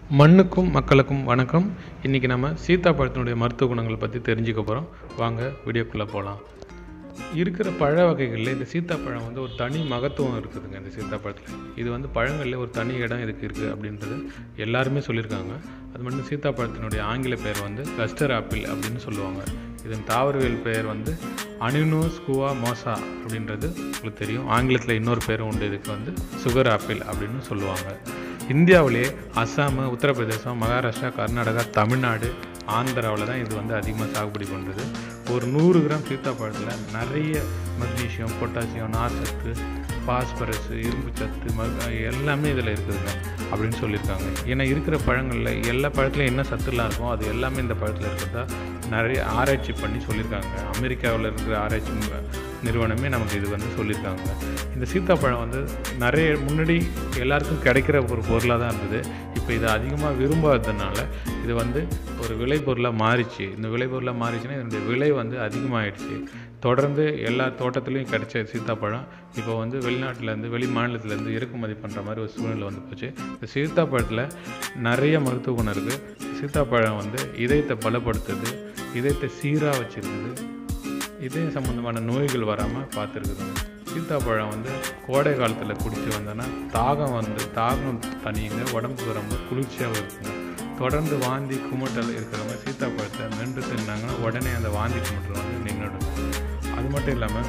மண்ணுக்கும் மக்களுக்கும் வணக்கம் இன்றைக்கி நம்ம சீத்தாப்பழத்தினுடைய மருத்துவ குணங்களை பற்றி தெரிஞ்சுக்க போகிறோம் வாங்க வீடியோக்குள்ளே போகலாம் இருக்கிற பழ வகைகளில் இந்த சீத்தாப்பழம் வந்து ஒரு தனி மகத்துவம் இருக்குதுங்க இந்த சீத்தாப்பழத்தில் இது வந்து பழங்களில் ஒரு தனி இடம் இதுக்கு இருக்குது அப்படின்றது எல்லாருமே சொல்லியிருக்காங்க அது மட்டும் சீத்தாப்பழத்தினுடைய ஆங்கில பெயர் வந்து கஸ்டர் ஆப்பிள் அப்படின்னு சொல்லுவாங்க இதன் தாவரவியல் பெயர் வந்து அனினோஸ் குவா மோசா அப்படின்றது உங்களுக்கு தெரியும் ஆங்கிலத்தில் இன்னொரு பேரும் உண்டு இதுக்கு வந்து சுகர் ஆப்பிள் அப்படின்னு சொல்லுவாங்க இந்தியாவிலே அஸ்ஸாம் உத்தரப்பிரதேசம் மகாராஷ்டிரா கர்நாடகா தமிழ்நாடு ஆந்திராவில் தான் இது வந்து அதிகமாக சாகுபடி பண்ணுறது ஒரு நூறு கிராம் சீத்தாப்பழத்தில் நிறைய மக்னீசியம் பொட்டாசியம் நார்சத்து பாஸ்பரஸ் இரும்பு சத்து மக எல்லாமே இதில் இருக்குதுங்க அப்படின்னு சொல்லியிருக்காங்க ஏன்னா இருக்கிற பழங்களில் எல்லா பழத்துலையும் என்ன சத்துலாம் இருக்கோ அது எல்லாமே இந்த பழத்தில் இருக்கிறதா நிறைய ஆராய்ச்சி பண்ணி சொல்லியிருக்காங்க அமெரிக்காவில் இருக்கிற ஆராய்ச்சி மு- நிறுவனமே நமக்கு இது வந்து சொல்லியிருக்காங்க இந்த சீத்தாப்பழம் வந்து நிறைய முன்னாடி எல்லாருக்கும் கிடைக்கிற ஒரு பொருளாக தான் இருந்தது இப்போ இதை அதிகமாக விரும்பாததுனால இது வந்து ஒரு விளைபொருளாக மாறிச்சு இந்த விளைபொருளாக மாறிச்சுன்னா இதனுடைய விலை வந்து அதிகமாகிடுச்சு தொடர்ந்து எல்லா தோட்டத்துலேயும் கிடைச்ச சீத்தாப்பழம் இப்போ வந்து வெளிநாட்டிலேருந்து வெளி மாநிலத்திலேருந்து இறக்குமதி பண்ணுற மாதிரி ஒரு சூழ்நிலை வந்து போச்சு இந்த சீத்தாப்பழத்தில் நிறைய மருத்துவ குணம் இருக்குது சீத்தாப்பழம் வந்து இதயத்தை பலப்படுத்துது இதயத்தை சீராக வச்சிருக்குது இதயம் சம்மந்தமான நோய்கள் வராமல் பார்த்துருக்குதுங்க சீத்தாப்பழம் வந்து கோடை காலத்தில் குடிச்சு வந்தோன்னா தாகம் வந்து தாகம் தனியுங்க உடம்புக்கு ரொம்ப குளிர்ச்சியாகவும் இருக்குங்க தொடர்ந்து வாந்தி குமட்டல் இருக்கிறவங்க சீத்தாப்பழத்தை மென்று தின்னாங்கன்னா உடனே அந்த வாந்தி குமட்டல் வந்து நின்றுடும் அது மட்டும் இல்லாமல்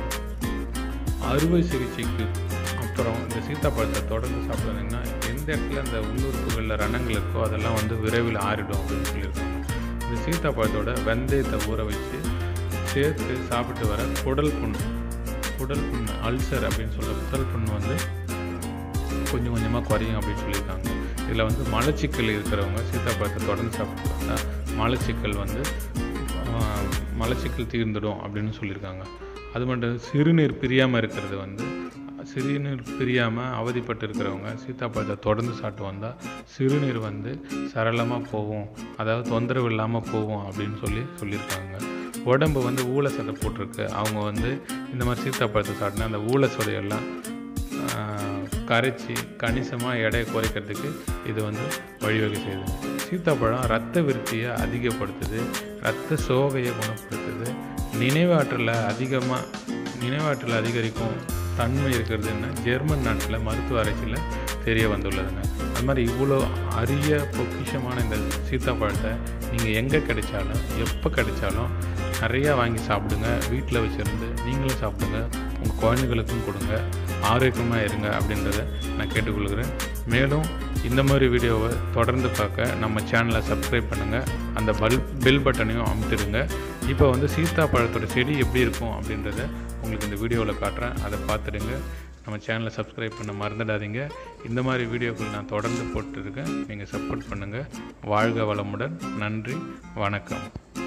அறுவை சிகிச்சைக்கு அப்புறம் இந்த சீத்தாப்பழத்தை தொடர்ந்து சாப்பிட்றீங்கன்னா எந்த இடத்துல அந்த உள்ளுறுப்புகளில் ரணங்கள் இருக்கோ அதெல்லாம் வந்து விரைவில் ஆறிடும் அப்படின்னு சொல்லியிருக்காங்க இந்த சீத்தாப்பழத்தோட வெந்தயத்தை ஊற வச்சு சேர்த்து சாப்பிட்டு வர குடல் புண் குடல் புண் அல்சர் அப்படின்னு சொல்கிற குடல் புண் வந்து கொஞ்சம் கொஞ்சமாக குறையும் அப்படின்னு சொல்லியிருக்காங்க இதில் வந்து மலச்சிக்கல் இருக்கிறவங்க சீத்தாப்பழத்தை தொடர்ந்து சாப்பிட்டு வந்தால் மலச்சிக்கல் வந்து ஆஹ், மலச்சிக்கல் தீர்ந்துடும் அப்படின்னு சொல்லியிருக்காங்க அது மட்டும் சிறுநீர் பிரியாமல் இருக்கிறது வந்து சிறுநீர் பிரியாமல் அவதிப்பட்டு இருக்கிறவங்க சீத்தாப்பழத்தை தொடர்ந்து சாப்பிட்டு வந்தால் சிறுநீர் வந்து சரளமாக போகும் அதாவது தொந்தரவு இல்லாமல் போகும் அப்படின்னு சொல்லி சொல்லியிருக்காங்க உடம்பு வந்து ஊழ சதை போட்டிருக்கு அவங்க வந்து இந்த மாதிரி சீத்தாப்பழத்தை சாப்பிட்டா அந்த ஊழ சதையெல்லாம் ஆஹ், கரைச்சி கணிசமாக எடையை குறைக்கிறதுக்கு இது வந்து வழிவகை செய்யுது சீத்தாப்பழம் ரத்த விருத்தியை அதிகப்படுத்துது ரத்த சோகையை குணப்படுத்துது நினைவாற்றலை அதிகமாக நினைவாற்றல் அதிகரிக்கும் தன்மை இருக்கிறதுன்னு ஜெர்மன் நாட்டில் மருத்துவ ஆராய்ச்சியில் தெரிய வந்துள்ளதுங்க அது மாதிரி இவ்வளோ அரிய பொக்கிஷமான இந்த சீத்தாப்பழத்தை நீங்கள் எங்கே கிடைச்சாலும் எப்போ கிடைச்சாலும் நிறையா வாங்கி சாப்பிடுங்க வீட்டில் வச்சுருந்து நீங்களும் சாப்பிடுங்க உங்கள் குழந்தைகளுக்கும் கொடுங்க ஆரோக்கியமாக இருங்க அப்படின்றத நான் கேட்டுக்கொள்கிறேன் மேலும் இந்த மாதிரி வீடியோவை தொடர்ந்து பார்க்க நம்ம சேனலை சப்ஸ்கிரைப் பண்ணுங்கள் அந்த பல் பெல் பட்டனையும் அமுத்திடுங்க இப்போ வந்து சீத்தாப்பழத்தோட செடி எப்படி இருக்கும் அப்படின்றத உங்களுக்கு இந்த வீடியோவில் காட்டுறேன் அதை பார்த்துடுங்க நம்ம சேனலை சப்ஸ்கிரைப் பண்ண மறந்துடாதீங்க இந்த மாதிரி வீடியோக்கள் நான் தொடர்ந்து போட்டுருக்கேன் நீங்கள் சப்போர்ட் பண்ணுங்கள் வாழ்க வளமுடன் நன்றி வணக்கம்